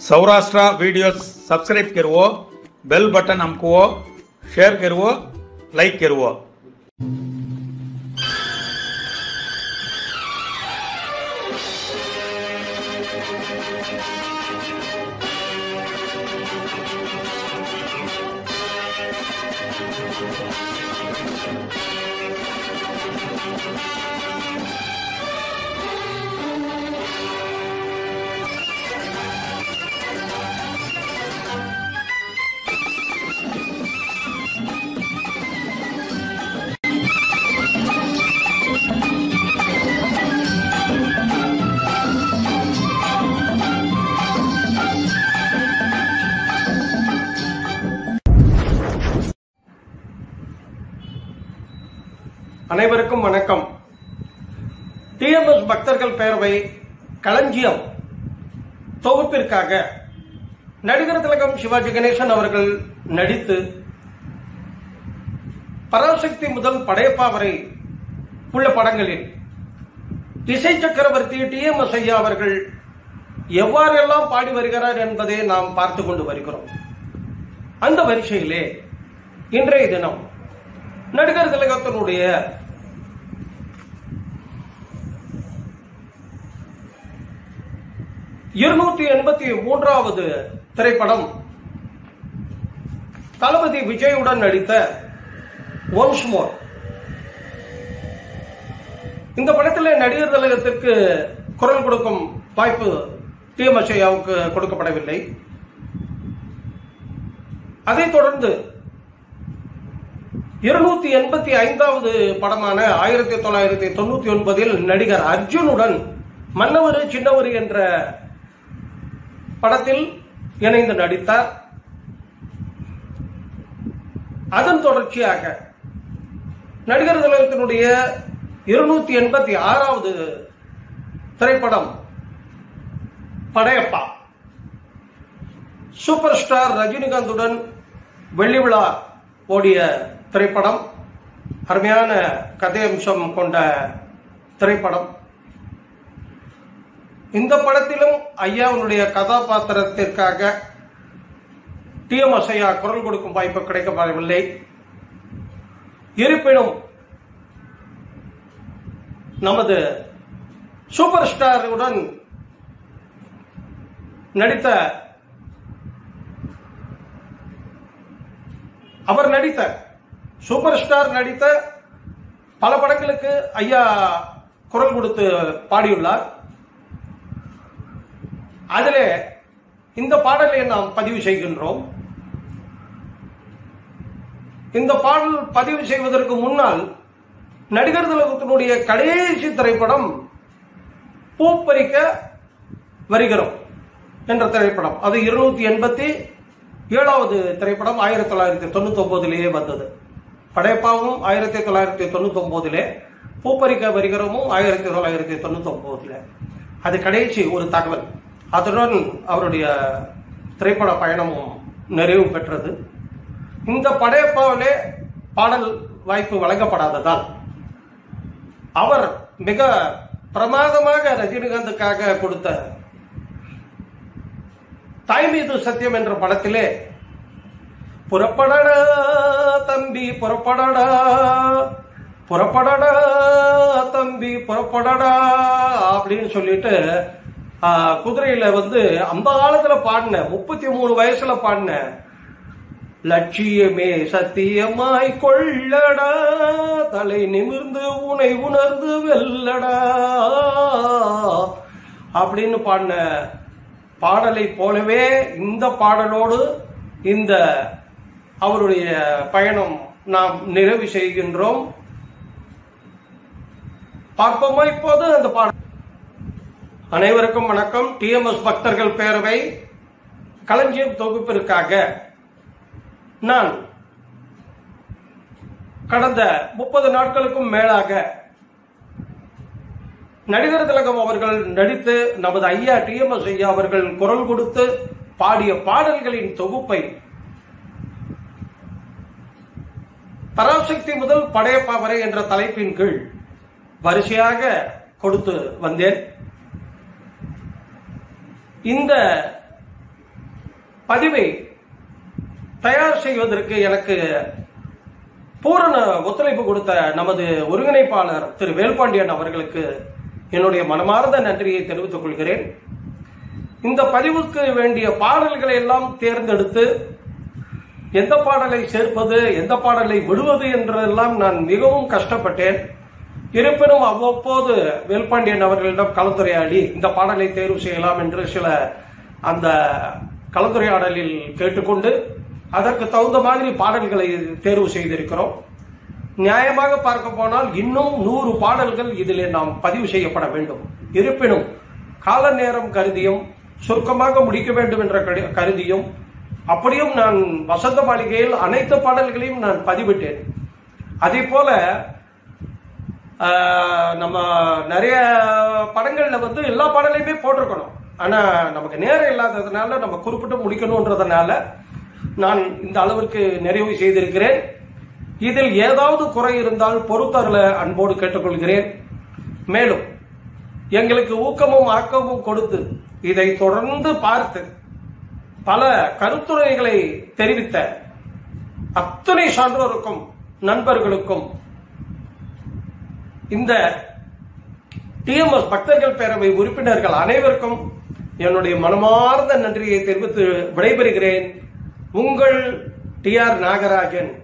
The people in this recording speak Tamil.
સૌરાષ્ટ્ર વિડીયો સબસ્ક્રાઇબ કરવો બેલ બટન અમકવો શેર કરવો લાઈક કરવો அனைவருக்கும் வணக்கம் டிஎம்எஸ் பக்தர்கள் பேரவை களஞ்சியம் தொகுப்பிற்காக நடிகர் திலகம் சிவாஜி கணேசன் அவர்கள் நடித்து பராசக்தி முதல் படையப்பா வரை உள்ள படங்களில் இசை சக்கரவர்த்தி டிஎம்எஸ் ஐயா அவர்கள் எவ்வாறெல்லாம் பாடி வருகிறார் என்பதை நாம் பார்த்து கொண்டு வருகிறோம் அந்த வரிசையிலே இன்றைய தினம் நடிகர் திலகத்தினுடைய இருநூத்தி எண்பத்தி மூன்றாவது திரைப்படம் தளபதி விஜயுடன் நடித்த ஒன்ஸ் மோர் இந்த படத்தில் நடிகர் திலகத்திற்கு குரல் கொடுக்கும் வாய்ப்பு டிஎம்எஸ் ஐயாவுக்கு கொடுக்கப்படவில்லை அதைத் தொடர்ந்து இருநூத்தி எண்பத்தி ஐந்தாவது படமான ஆயிரத்தி தொள்ளாயிரத்தி தொண்ணூத்தி ஒன்பதில் நடிகர் அர்ஜுனுடன் மன்னவர் சின்னவர் என்ற படத்தில் இணைந்து நடித்தார் அதன் தொடர்ச்சியாக நடிகர் திலகத்தினுடைய இருநூத்தி எண்பத்தி ஆறாவது திரைப்படம் படையப்பா சூப்பர் ஸ்டார் ரஜினிகாந்துடன் வெள்ளி விழா ஓடிய திரைப்படம் அருமையான கதை அம்சம் கொண்ட திரைப்படம் இந்த படத்திலும் ஐயாவுடைய கதாபாத்திரத்திற்காக டி எம் ஐயா குரல் கொடுக்கும் வாய்ப்பு கிடைக்கப்படவில்லை இருப்பினும் நமது சூப்பர் ஸ்டாருடன் நடித்த அவர் நடித்த சூப்பர் ஸ்டார் நடித்த பல படங்களுக்கு ஐயா குரல் கொடுத்து பாடியுள்ளார் அதிலே இந்த பாடலை நாம் பதிவு செய்கின்றோம் இந்த பாடல் பதிவு செய்வதற்கு முன்னால் நடிகர் திலகத்தினுடைய கடைசி திரைப்படம் பூப்பறிக்க வருகிறோம் என்ற திரைப்படம் அது இருநூத்தி எண்பத்தி ஏழாவது திரைப்படம் ஆயிரத்தி தொள்ளாயிரத்தி தொண்ணூத்தி ஒன்பதுலேயே வந்தது படையப்பாவும் ஆயிரத்தி தொள்ளாயிரத்தி தொண்ணூத்தி ஒன்பதுல பூப்பறிக்க வருகிறோமும் ஆயிரத்தி தொள்ளாயிரத்தி தொண்ணூத்தி ஒன்பதுல அது கடைசி ஒரு தகவல் அதுடன் அவருடைய திரைப்பட பயணமும் நிறைவு பெற்றது இந்த படையப்பாவிலே பாடல் வாய்ப்பு வழங்கப்படாததால் அவர் மிக பிரமாதமாக ரஜினிகாந்துக்காக கொடுத்த தாய் மீது சத்தியம் என்ற படத்திலே புறப்படடா தம்பி புறப்படடா புறப்படடா தம்பி புறப்படடா அப்படின்னு சொல்லிட்டு ஆ, குதிரையில வந்து அந்த காலத்துல பாடின முப்பத்தி மூணு வயசுல பாடின லட்சியமே சத்தியமாய் கொள்ளடா தலை நிமிர்ந்து உனை உணர்ந்து வெல்லடா அப்படின்னு பாடின பாடலை போலவே இந்த பாடலோடு இந்த அவருடைய பயணம் நாம் நிறைவு செய்கின்றோம் பார்ப்போமா இப்போது அந்த பாடல் அனைவருக்கும் வணக்கம் டிஎம்எஸ் பக்தர்கள் பேரவை களஞ்சியம் தொகுப்பிற்காக நான் கடந்த முப்பது நாட்களுக்கும் மேலாக நடிகர் திலகம் அவர்கள் நடித்து நமது ஐயா டிஎம்எஸ் ஐயா அவர்கள் குரல் கொடுத்து பாடிய பாடல்களின் தொகுப்பை பராசக்தி முதல் படையப்பா வரை என்ற தலைப்பின் கீழ் வரிசையாக கொடுத்து வந்தேன் இந்த பதிவை தயார் செய்வதற்கு எனக்கு பூரண ஒத்துழைப்பு கொடுத்த நமது ஒருங்கிணைப்பாளர் திரு வேல்பாண்டியன் அவர்களுக்கு என்னுடைய மனமார்ந்த நன்றியை தெரிவித்துக் கொள்கிறேன் இந்த பதிவுக்கு வேண்டிய பாடல்களை எல்லாம் தேர்ந்தெடுத்து எந்த பாடலை சேர்ப்பது எந்த பாடலை விடுவது என்றெல்லாம் நான் மிகவும் கஷ்டப்பட்டேன் இருப்பினும் அவ்வப்போது வேல்பாண்டியன் அவர்களிடம் கலந்துரையாடி இந்த பாடலை தேர்வு செய்யலாம் என்று சில அந்த கலந்துரையாடலில் கேட்டுக்கொண்டு அதற்கு தகுந்த மாதிரி பாடல்களை தேர்வு செய்திருக்கிறோம் நியாயமாக பார்க்க போனால் இன்னும் நூறு பாடல்கள் இதிலே நாம் பதிவு செய்யப்பட வேண்டும் இருப்பினும் கால நேரம் கருதியும் சுருக்கமாக முடிக்க வேண்டும் என்ற கரு- கருதியும் அப்படியும் நான் வசந்த மாளிகையில் அனைத்து பாடல்களையும் நான் பதிவிட்டேன் அதே போல ஆஹ், நம்ம நிறைய படங்கள்ல வந்து எல்லா பாடலையுமே போட்டிருக்கணும் ஆனா நமக்கு நேரம் இல்லாததுனால நம்ம குறிப்பிட்டு முடிக்கணும்ன்றதுனால நான் இந்த அளவிற்கு நிறைவு செய்திருக்கிறேன் இதில் ஏதாவது குறை இருந்தால் பொறுத்தருள அன்போடு கேட்டுக்கொள்கிறேன் மேலும் எங்களுக்கு ஊக்கமும் ஆக்கமும் கொடுத்து இதை தொடர்ந்து பார்த்து பல கருத்துரைகளை தெரிவித்த அத்தனை சான்றோருக்கும் நண்பர்களுக்கும் இந்த டிஎம்எஸ் பக்தர்கள் பேரவை உறுப்பினர்கள் அனைவருக்கும் என்னுடைய மனமார்ந்த நன்றியை தெரிவித்து விடைபெறுகிறேன் உங்கள் டி ஆர் நாகராஜன்